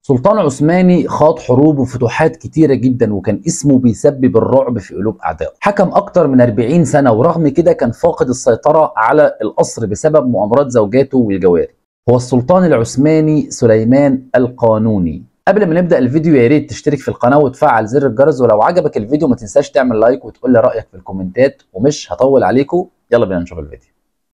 سلطان عثماني خاض حروب وفتوحات كتيرة جدا وكان اسمه بيسبب الرعب في قلوب أعدائه حكم أكتر من 40 سنة ورغم كده كان فاقد السيطرة على القصر بسبب مؤامرات زوجاته والجواري هو السلطان العثماني سليمان القانوني قبل ما نبدا الفيديو يا ريت تشترك في القناه وتفعل زر الجرس ولو عجبك الفيديو ما تنساش تعمل لايك وتقول لي رايك في الكومنتات ومش هطول عليكم يلا بينا نشوف الفيديو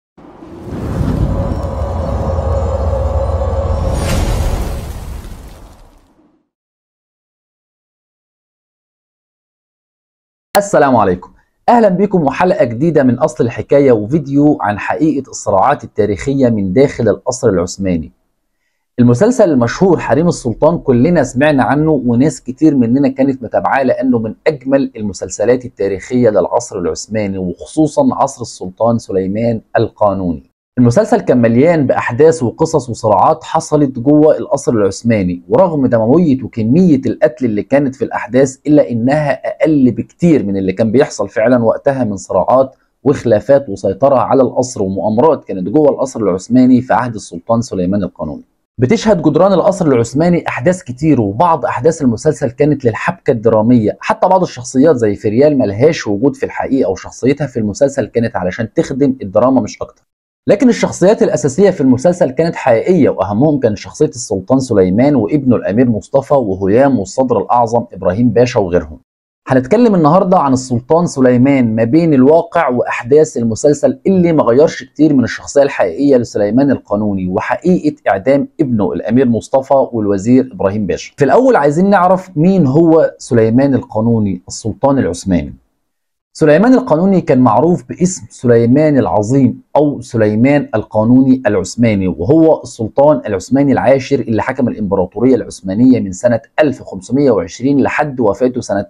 السلام عليكم اهلا بكم وحلقه جديده من اصل الحكايه وفيديو عن حقيقه الصراعات التاريخيه من داخل القصر العثماني المسلسل المشهور حريم السلطان كلنا سمعنا عنه وناس كتير مننا كانت متابعاه لانه من اجمل المسلسلات التاريخيه للعصر العثماني وخصوصا عصر السلطان سليمان القانوني المسلسل كان مليان باحداث وقصص وصراعات حصلت جوه القصر العثماني ورغم دمويه وكميه القتل اللي كانت في الاحداث الا انها اقل بكتير من اللي كان بيحصل فعلا وقتها من صراعات وخلافات وسيطره على القصر ومؤامرات كانت جوه القصر العثماني في عهد السلطان سليمان القانوني بتشهد جدران القصر العثماني احداث كتير وبعض احداث المسلسل كانت للحبكه الدراميه حتى بعض الشخصيات زي فريال ملهاش وجود في الحقيقه وشخصيتها في المسلسل كانت علشان تخدم الدراما مش اكتر لكن الشخصيات الأساسية في المسلسل كانت حقيقية وأهمهم كان شخصية السلطان سليمان وابنه الأمير مصطفى وهيام والصدر الأعظم إبراهيم باشا وغيرهم هنتكلم النهاردة عن السلطان سليمان ما بين الواقع وأحداث المسلسل اللي ما غيرش كتير من الشخصية الحقيقية لسليمان القانوني وحقيقة إعدام ابنه الأمير مصطفى والوزير إبراهيم باشا في الأول عايزين نعرف مين هو سليمان القانوني السلطان العثماني سليمان القانوني كان معروف باسم سليمان العظيم أو سليمان القانوني العثماني وهو السلطان العثماني العاشر اللي حكم الإمبراطورية العثمانية من سنة 1520 لحد وفاته سنة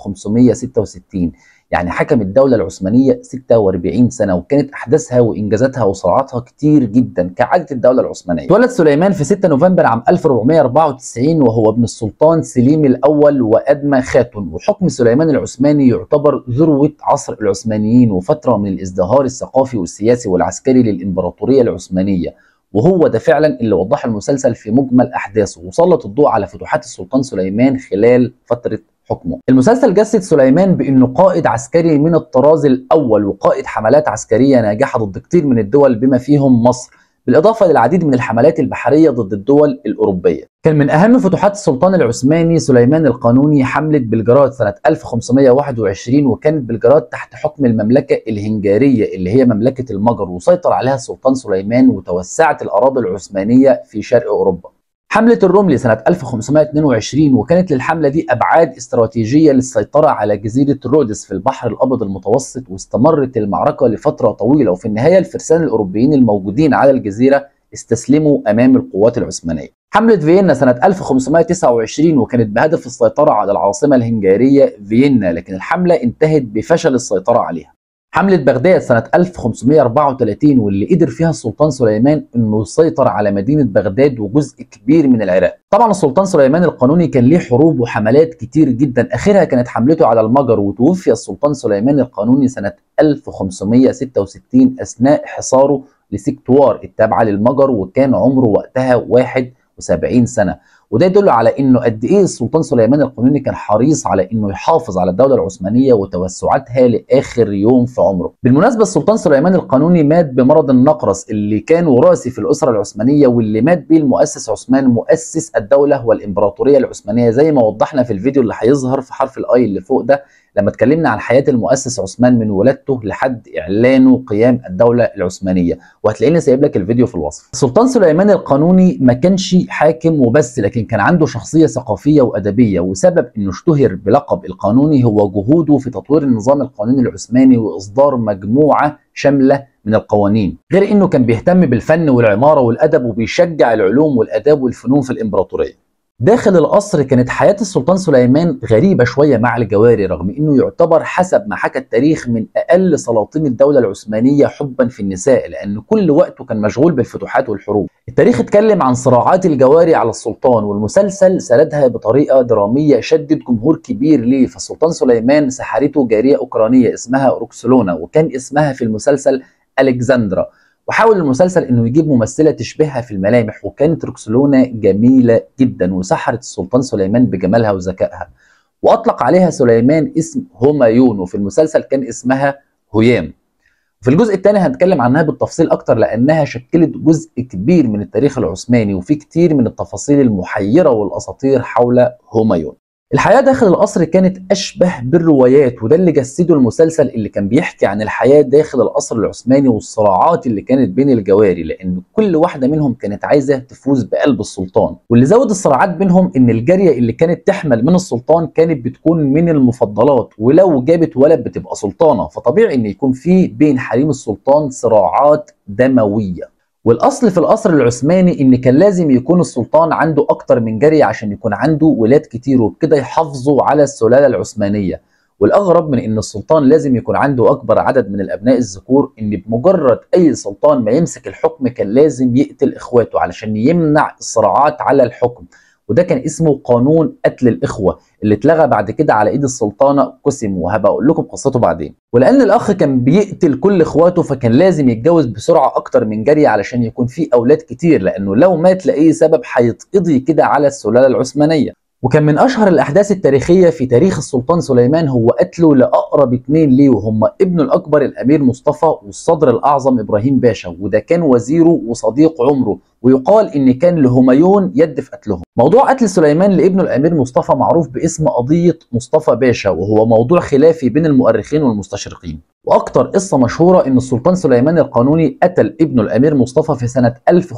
1566 يعني حكم الدولة العثمانية 46 سنة وكانت أحداثها وإنجازاتها وصراعاتها كتير جدا كعادة الدولة العثمانية. اتولد سليمان في 6 نوفمبر عام 1494 وهو ابن السلطان سليم الأول وأدمى خاتون وحكم سليمان العثماني يعتبر ذروة عصر العثمانيين وفترة من الازدهار الثقافي والسياسي والعسكري للإمبراطورية العثمانية وهو ده فعلا اللي وضحه المسلسل في مجمل أحداثه وسلط الضوء على فتوحات السلطان سليمان خلال فترة حكمه المسلسل جسد سليمان بانه قائد عسكري من الطراز الاول وقائد حملات عسكريه ناجحه ضد كتير من الدول بما فيهم مصر بالاضافه للعديد من الحملات البحريه ضد الدول الاوروبيه. كان من اهم فتوحات السلطان العثماني سليمان القانوني حمله بلجراد سنه 1521 وكانت بلجراد تحت حكم المملكه الهنجاريه اللي هي مملكه المجر وسيطر عليها السلطان سليمان وتوسعت الاراضي العثمانيه في شرق اوروبا. حملة الرمل سنة 1522 وكانت للحملة دي أبعاد استراتيجية للسيطرة على جزيرة رودس في البحر الأبيض المتوسط واستمرت المعركة لفترة طويلة وفي النهاية الفرسان الأوروبيين الموجودين على الجزيرة استسلموا أمام القوات العثمانية حملة فيينا سنة 1529 وكانت بهدف السيطرة على العاصمة الهنجارية فيينا لكن الحملة انتهت بفشل السيطرة عليها حملة بغداد سنة 1534 واللي قدر فيها السلطان سليمان انه يسيطر على مدينة بغداد وجزء كبير من العراق. طبعا السلطان سليمان القانوني كان ليه حروب وحملات كتير جدا اخرها كانت حملته على المجر وتوفي السلطان سليمان القانوني سنة 1566 اثناء حصاره لسكتوار التابعة للمجر وكان عمره وقتها 71 سنة وده يدل على انه قد ايه السلطان سليمان القانوني كان حريص على انه يحافظ على الدوله العثمانيه وتوسعاتها لاخر يوم في عمره. بالمناسبه السلطان سليمان القانوني مات بمرض النقرس اللي كان وراثي في الاسره العثمانيه واللي مات بيه المؤسس عثمان مؤسس الدوله والامبراطوريه العثمانيه زي ما وضحنا في الفيديو اللي هيظهر في حرف الاي اللي فوق ده لما اتكلمنا عن حياه المؤسس عثمان من ولادته لحد اعلانه قيام الدوله العثمانيه وهتلاقيني سايب لك الفيديو في الوصف. السلطان سليمان القانوني ما كانش حاكم وبس لكن كان عنده شخصيه ثقافيه وادبيه وسبب انه اشتهر بلقب القانوني هو جهوده في تطوير النظام القانوني العثماني واصدار مجموعه شامله من القوانين غير انه كان بيهتم بالفن والعماره والادب وبيشجع العلوم والاداب والفنون في الامبراطوريه داخل القصر كانت حياة السلطان سليمان غريبة شوية مع الجواري رغم انه يعتبر حسب ما حكى التاريخ من اقل سلاطين الدولة العثمانية حبا في النساء لان كل وقته كان مشغول بالفتوحات والحروب. التاريخ اتكلم عن صراعات الجواري على السلطان والمسلسل سردها بطريقة درامية شدت جمهور كبير ليه فالسلطان سليمان سحرته جارية اوكرانية اسمها روكسلونا وكان اسمها في المسلسل الكسندرا وحاول المسلسل انه يجيب ممثله تشبهها في الملامح وكانت روكسولونا جميله جدا وسحرت السلطان سليمان بجمالها وذكائها واطلق عليها سليمان اسم همايون وفي المسلسل كان اسمها هيام في الجزء الثاني هنتكلم عنها بالتفصيل اكتر لانها شكلت جزء كبير من التاريخ العثماني وفي كتير من التفاصيل المحيره والاساطير حول همايون الحياة داخل القصر كانت أشبه بالروايات وده اللي جسده المسلسل اللي كان بيحكي عن الحياة داخل القصر العثماني والصراعات اللي كانت بين الجواري لأن كل واحدة منهم كانت عايزة تفوز بقلب السلطان واللي زود الصراعات بينهم إن الجارية اللي كانت تحمل من السلطان كانت بتكون من المفضلات ولو جابت ولد بتبقى سلطانة فطبيعي إن يكون في بين حريم السلطان صراعات دموية والاصل في القصر العثماني ان كان لازم يكون السلطان عنده اكتر من جاريه عشان يكون عنده ولاد كتير وبكده يحافظوا على السلاله العثمانيه والاغرب من ان السلطان لازم يكون عنده اكبر عدد من الابناء الذكور ان بمجرد اي سلطان ما يمسك الحكم كان لازم يقتل اخواته علشان يمنع الصراعات على الحكم وده كان اسمه قانون قتل الاخوه اللي اتلغى بعد كده على ايد السلطانه قسم وهبقى اقول لكم قصته بعدين ولان الاخ كان بيقتل كل اخواته فكان لازم يتجوز بسرعه اكتر من جاريه علشان يكون في اولاد كتير لانه لو مات لاي سبب هيتقضي كده على السلاله العثمانيه وكان من اشهر الاحداث التاريخيه في تاريخ السلطان سليمان هو قتله لاقرب اتنين ليه وهم ابنه الاكبر الامير مصطفى والصدر الاعظم ابراهيم باشا وده كان وزيره وصديق عمره ويقال ان كان لهميون يد في قتلهم موضوع قتل سليمان لابنه الامير مصطفى معروف باسم قضيه مصطفى باشا وهو موضوع خلافي بين المؤرخين والمستشرقين واكتر قصه مشهوره ان السلطان سليمان القانوني قتل ابنه الامير مصطفى في سنه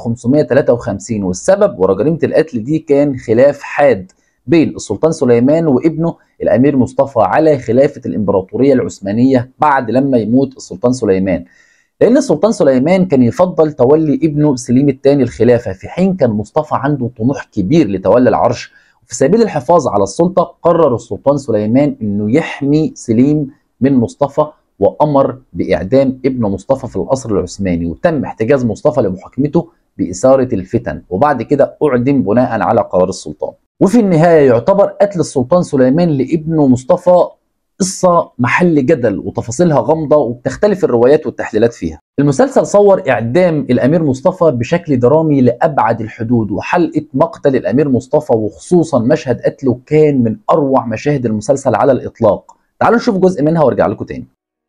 1553 والسبب ورا جريمه القتل دي كان خلاف حاد بين السلطان سليمان وابنه الامير مصطفى على خلافه الامبراطوريه العثمانيه بعد لما يموت السلطان سليمان لان السلطان سليمان كان يفضل تولي ابنه سليم الثاني الخلافه في حين كان مصطفى عنده طموح كبير لتولي العرش وفي سبيل الحفاظ على السلطه قرر السلطان سليمان انه يحمي سليم من مصطفى وامر باعدام ابن مصطفى في القصر العثماني وتم احتجاز مصطفى لمحاكمته باثاره الفتن وبعد كده اعدم بناء على قرار السلطان وفي النهايه يعتبر قتل السلطان سليمان لابنه مصطفى قصة محل جدل وتفاصيلها غامضة وبتختلف الروايات والتحليلات فيها المسلسل صور إعدام الأمير مصطفى بشكل درامي لأبعد الحدود وحلقة مقتل الأمير مصطفى وخصوصا مشهد قتله كان من أروع مشاهد المسلسل على الإطلاق تعالوا نشوف جزء منها وارجع لكم تاني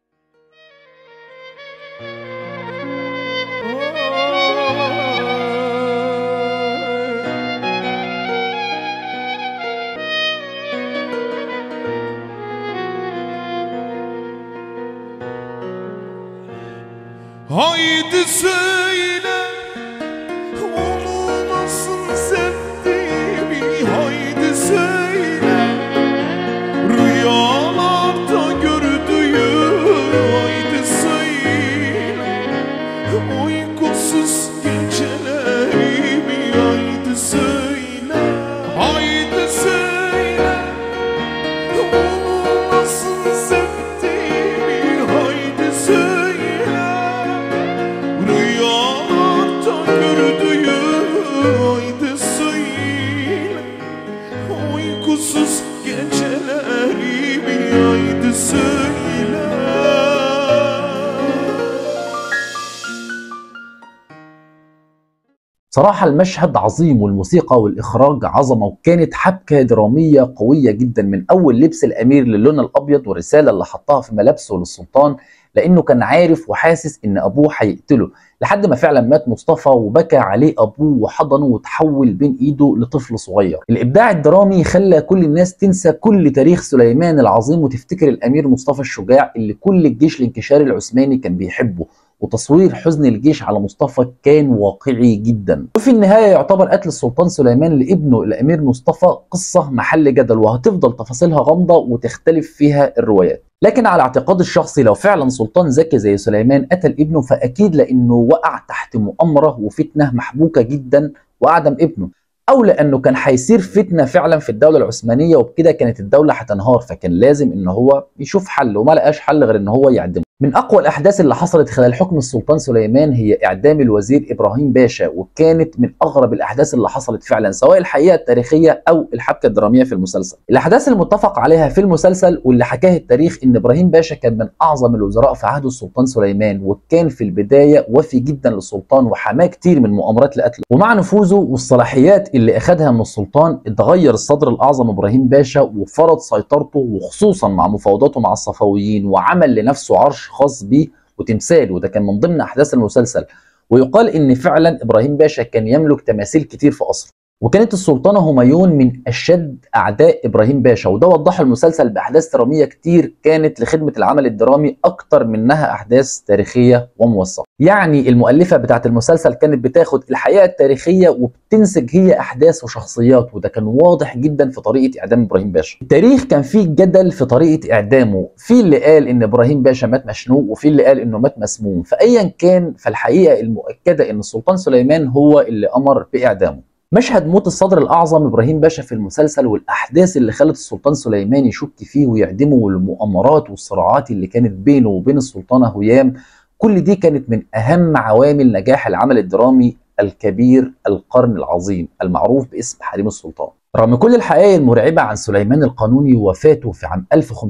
Haydi söyle Onu nasıl sevdiğimi Haydi söyle Rüyalarda gördüğüm Haydi söyle Uykusuz gecelerimi Haydi söyle Haydi söyle Onu nasıl sevdiğimi Haydi söyle Rüyalarda gördüğüm Haydi söyle Uykusuz gecelerimi Haydi söyle صراحة المشهد عظيم والموسيقى والإخراج عظمة وكانت حبكة درامية قوية جدا من أول لبس الأمير للون الأبيض والرسالة اللي حطها في ملابسه للسلطان لأنه كان عارف وحاسس إن أبوه هيقتله لحد ما فعلا مات مصطفى وبكى عليه أبوه وحضنه وتحول بين إيده لطفل صغير الإبداع الدرامي خلى كل الناس تنسى كل تاريخ سليمان العظيم وتفتكر الأمير مصطفى الشجاع اللي كل الجيش الانكشاري العثماني كان بيحبه وتصوير حزن الجيش على مصطفى كان واقعي جدا وفي النهاية يعتبر قتل السلطان سليمان لابنه الأمير مصطفى قصة محل جدل وهتفضل تفاصيلها غامضة وتختلف فيها الروايات لكن على اعتقادي الشخصي لو فعلا سلطان ذكي زي سليمان قتل ابنه فأكيد لأنه وقع تحت مؤامرة وفتنة محبوكة جدا وأعدم ابنه او لانه كان هيصير فتنه فعلا في الدوله العثمانيه وبكده كانت الدوله هتنهار فكان لازم ان هو يشوف حل وما لقاش حل غير ان هو يعدمه من اقوى الاحداث اللي حصلت خلال حكم السلطان سليمان هي اعدام الوزير ابراهيم باشا وكانت من اغرب الاحداث اللي حصلت فعلا سواء الحقيقه التاريخيه او الحبكه الدراميه في المسلسل. الاحداث المتفق عليها في المسلسل واللي حكاها التاريخ ان ابراهيم باشا كان من اعظم الوزراء في عهد السلطان سليمان وكان في البدايه وفي جدا للسلطان وحماه كتير من مؤامرات لقتله ومع نفوذه والصلاحيات اللي اخذها من السلطان اتغير الصدر الاعظم ابراهيم باشا وفرض سيطرته وخصوصا مع مفاوضاته مع الصفويين وعمل لنفسه عرش خاص بيه وتمثال وده كان من ضمن احداث المسلسل ويقال ان فعلا ابراهيم باشا كان يملك تماثيل كتير في قصره وكانت السلطانه هميون من اشد اعداء ابراهيم باشا وده وضحه المسلسل باحداث دراميه كتير كانت لخدمه العمل الدرامي اكتر منها احداث تاريخيه وموثقه يعني المؤلفه بتاعه المسلسل كانت بتاخد الحقيقه التاريخيه وبتنسج هي احداث وشخصيات وده كان واضح جدا في طريقه اعدام ابراهيم باشا التاريخ كان فيه جدل في طريقه اعدامه في اللي قال ان ابراهيم باشا مات مشنوق وفي اللي قال انه مات مسموم فايا كان فالحقيقه المؤكده ان السلطان سليمان هو اللي امر باعدامه مشهد موت الصدر الاعظم ابراهيم باشا في المسلسل والاحداث اللي خلت السلطان سليمان يشك فيه ويعدمه والمؤامرات والصراعات اللي كانت بينه وبين السلطانه هيام كل دي كانت من اهم عوامل نجاح العمل الدرامي الكبير القرن العظيم المعروف باسم حريم السلطان رغم كل الحقائق المرعبة عن سليمان القانوني ووفاته في عام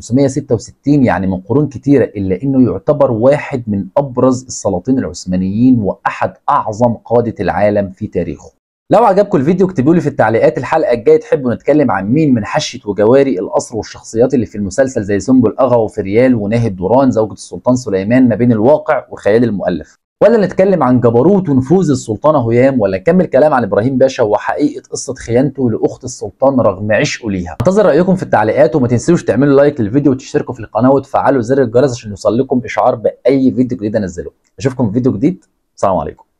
1566 يعني من قرون كتيرة إلا إنه يعتبر واحد من أبرز السلاطين العثمانيين وأحد أعظم قادة العالم في تاريخه لو عجبكم الفيديو اكتبوا لي في التعليقات الحلقه الجايه تحبوا نتكلم عن مين من حشة وجواري القصر والشخصيات اللي في المسلسل زي سنبل اغا وفريال وناهد دوران زوجة السلطان سليمان ما بين الواقع وخيال المؤلف ولا نتكلم عن جبروت ونفوذ السلطانه هيام ولا نكمل كلام عن ابراهيم باشا وحقيقه قصه خيانته لاخت السلطان رغم عشقه ليها انتظر رايكم في التعليقات وما تنسوش تعملوا لايك للفيديو وتشتركوا في القناه وتفعلوا زر الجرس عشان يوصل لكم اشعار باي فيديو جديد انزله اشوفكم في فيديو جديد السلام عليكم